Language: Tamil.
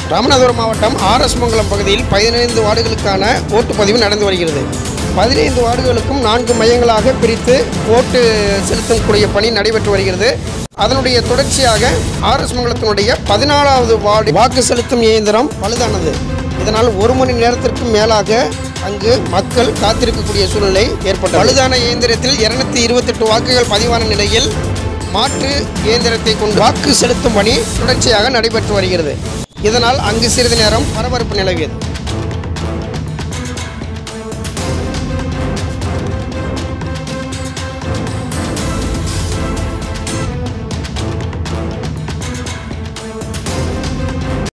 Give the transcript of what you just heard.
ராமநாதபுரம் மாவட்டம் ஆர்எஸ் மங்கலம் பகுதியில் பதினைந்து வார்டுகளுக்கான ஓட்டுப்பதிவு நடந்து வருகிறது பதினைந்து வார்டுகளுக்கும் நான்கு மையங்களாக பிரித்து ஓட்டு செலுத்தக்கூடிய பணி நடைபெற்று வருகிறது அதனுடைய தொடர்ச்சியாக ஆர்எஸ் மங்கலத்தினுடைய பதினாலாவது வார்டு வாக்கு செலுத்தும் இயந்திரம் பழுதானது இதனால் ஒரு மணி நேரத்திற்கும் மேலாக அங்கு மக்கள் காத்திருக்கக்கூடிய சூழ்நிலை ஏற்பட்டது பழுதான இயந்திரத்தில் இருநூத்தி இருபத்தெட்டு வாக்குகள் பதிவான நிலையில் மாற்று இயந்திரத்தை கொண்டு வாக்கு செலுத்தும் பணி தொடர்ச்சியாக நடைபெற்று வருகிறது இதனால் அங்கு சிறிது நேரம் பரபரப்பு நிலவியது